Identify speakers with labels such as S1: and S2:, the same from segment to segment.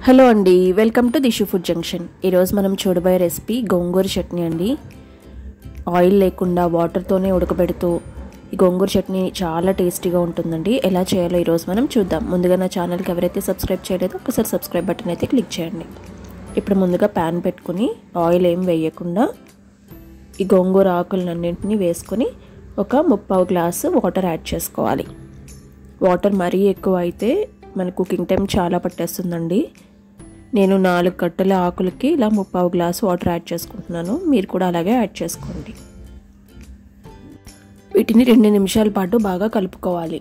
S1: hello అండి welcome to Dishu food junction ఈరోజు మనం చూడబోయే రెసిపీ గోంగూర చట్నీ అండి ఆయిల్ లేకుండా వాటర్తోనే ఉడకబెడుతూ ఈ గోంగూర చట్నీ చాలా టేస్టీగా ఉంటుందండి ఎలా చేయాలో ఈరోజు మనం చూద్దాం ముందుగా నా ఛానల్కి ఎవరైతే సబ్స్క్రైబ్ చేయలేదో ఒకసారి సబ్స్క్రైబ్ బటన్ అయితే క్లిక్ చేయండి ఇప్పుడు ముందుగా ప్యాన్ పెట్టుకుని ఆయిల్ ఏం వేయకుండా ఈ గోంగూర ఆకులన్నింటినీ వేసుకొని ఒక ముప్పావు గ్లాసు వాటర్ యాడ్ చేసుకోవాలి వాటర్ మరీ ఎక్కువ అయితే మన కుకింగ్ టైం చాలా పట్టేస్తుందండి నేను నాలుగు కట్టల ఆకులకి ఇలా ముప్పావు గ్లాసు వాటర్ యాడ్ చేసుకుంటున్నాను మీరు కూడా అలాగే యాడ్ చేసుకోండి వీటిని రెండు నిమిషాల పాటు బాగా కలుపుకోవాలి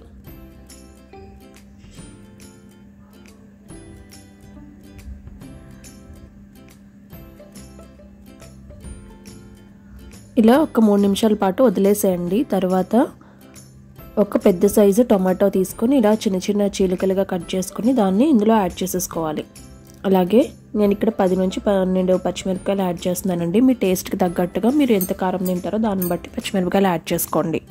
S1: ఇలా ఒక మూడు నిమిషాల పాటు వదిలేసేయండి తర్వాత ఒక పెద్ద సైజు టొమాటో తీసుకొని ఇలా చిన్న చిన్న చీలికలుగా కట్ చేసుకుని దాన్ని ఇందులో యాడ్ చేసేసుకోవాలి అలాగే నేను ఇక్కడ పది నుంచి పన్నెండు పచ్చిమిరపకాయలు యాడ్ చేస్తున్నానండి మీ టేస్ట్కి తగ్గట్టుగా మీరు ఎంత కారం తింటారో దాన్ని బట్టి పచ్చిమిరపకాయలు యాడ్ చేసుకోండి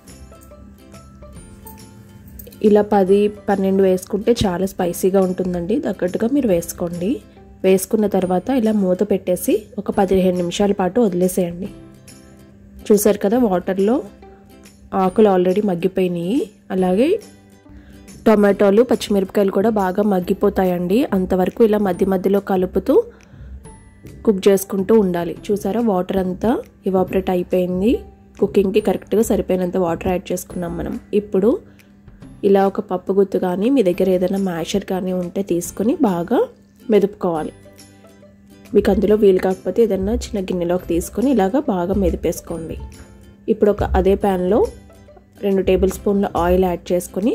S1: ఇలా పది పన్నెండు వేసుకుంటే చాలా స్పైసీగా ఉంటుందండి తగ్గట్టుగా మీరు వేసుకోండి వేసుకున్న తర్వాత ఇలా మూత పెట్టేసి ఒక పదిహేను నిమిషాల పాటు వదిలేసేయండి చూసారు కదా వాటర్లో ఆకులు ఆల్రెడీ మగ్గిపోయినాయి అలాగే టొమాటోలు పచ్చిమిరపకాయలు కూడా బాగా మగ్గిపోతాయండి అంతవరకు ఇలా మధ్య మధ్యలో కలుపుతూ కుక్ చేసుకుంటూ ఉండాలి చూసారా వాటర్ అంతా ఇవాపరేట్ అయిపోయింది కుకింగ్కి కరెక్ట్గా సరిపోయినంత వాటర్ యాడ్ చేసుకున్నాం మనం ఇప్పుడు ఇలా ఒక పప్పు గుత్తు కానీ మీ దగ్గర ఏదైనా మ్యాషర్ కానీ ఉంటే తీసుకొని బాగా మెదుపుకోవాలి మీకు అందులో వీలు కాకపోతే ఏదైనా చిన్న గిన్నెలోకి తీసుకొని ఇలాగ బాగా మెదిపేసుకోండి ఇప్పుడు ఒక అదే ప్యాన్లో రెండు టేబుల్ స్పూన్ల ఆయిల్ యాడ్ చేసుకొని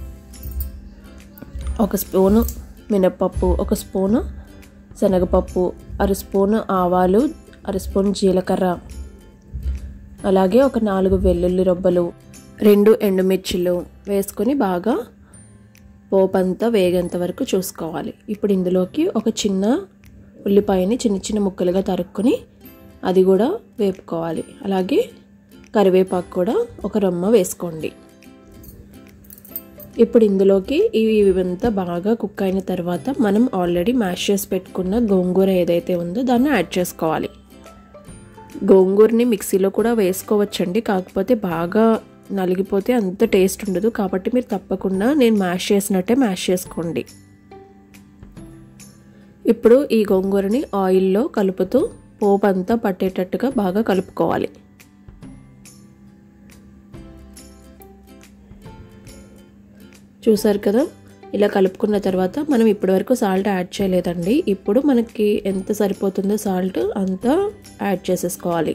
S1: ఒక స్పూను మినప్పప్పు ఒక స్పూను శనగపప్పు అర స్పూను ఆవాలు అర స్పూన్ జీలకర్ర అలాగే ఒక నాలుగు వెల్లుల్లి రొబ్బలు రెండు ఎండుమిర్చిలు వేసుకొని బాగా పోపంతా వేగేంత వరకు చూసుకోవాలి ఇప్పుడు ఇందులోకి ఒక చిన్న ఉల్లిపాయని చిన్న చిన్న ముక్కలుగా తరుక్కొని అది కూడా వేపుకోవాలి అలాగే కరివేపాకు కూడా ఒక రొమ్మ వేసుకోండి ఇప్పుడు ఇందులోకి ఇవంతా బాగా కుక్ అయిన తర్వాత మనం ఆల్రెడీ మ్యాష్ చేసి పెట్టుకున్న గోంగూర ఏదైతే ఉందో దాన్ని యాడ్ చేసుకోవాలి గోంగూరని మిక్సీలో కూడా వేసుకోవచ్చండి కాకపోతే బాగా నలిగిపోతే అంత టేస్ట్ ఉండదు కాబట్టి మీరు తప్పకుండా నేను మ్యాష్ చేసినట్టే మ్యాష్ చేసుకోండి ఇప్పుడు ఈ గోంగూరని ఆయిల్లో కలుపుతూ పోపు అంతా పట్టేటట్టుగా బాగా కలుపుకోవాలి చూసారు కదా ఇలా కలుపుకున్న తర్వాత మనం ఇప్పటివరకు సాల్ట్ యాడ్ చేయలేదండి ఇప్పుడు మనకి ఎంత సరిపోతుందో సాల్ట్ అంతా యాడ్ చేసేసుకోవాలి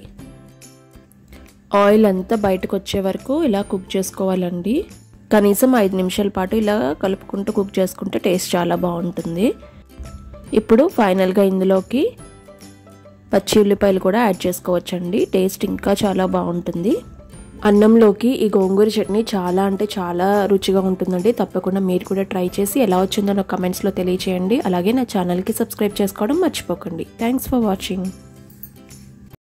S1: ఆయిల్ అంతా బయటకు వచ్చే వరకు ఇలా కుక్ చేసుకోవాలండి కనీసం ఐదు నిమిషాల పాటు ఇలా కలుపుకుంటూ కుక్ చేసుకుంటే టేస్ట్ చాలా బాగుంటుంది ఇప్పుడు ఫైనల్గా ఇందులోకి పచ్చి ఉల్లిపాయలు కూడా యాడ్ చేసుకోవచ్చండి టేస్ట్ ఇంకా చాలా బాగుంటుంది అన్నంలోకి ఈ గోంగూర చట్నీ చాలా అంటే చాలా రుచిగా ఉంటుందండి తప్పకుండా మీరు కూడా ట్రై చేసి ఎలా వచ్చిందో నాకు కమెంట్స్లో తెలియచేయండి అలాగే నా ఛానల్కి సబ్స్క్రైబ్ చేసుకోవడం మర్చిపోకండి థ్యాంక్స్ ఫర్ వాచింగ్